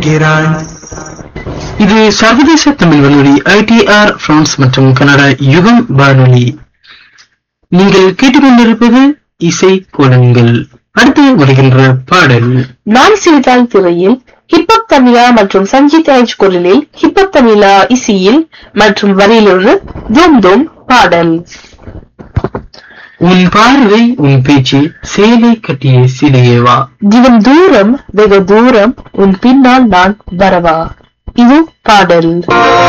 இருக்கிறாய் இது சர்வதேச தமிழ் வானொலி ஐடிஆர் பிரான்ஸ் மற்றும் கனடா யுகம் வானொலி நீங்கள் கேட்டுக்கொண்டிருப்பது இசை கோலங்கள் அடுத்து வருகின்ற பாடல் நான் சிரித்தால் திரையில் ஹிப்ஹப் தமிழா மற்றும் சஞ்சித் ராஜ் குரலில் ஹிப்ஹப் தமிழா இசையில் மற்றும் வரியிலொரு தூம் தூம் பாடல் உன் பார்வை உன் பேச்சு சேலை கட்டிய சிலையேவா தினம் தூரம் வெகு தூரம் உன் பின்னால் நான் வரவா இது பாடல்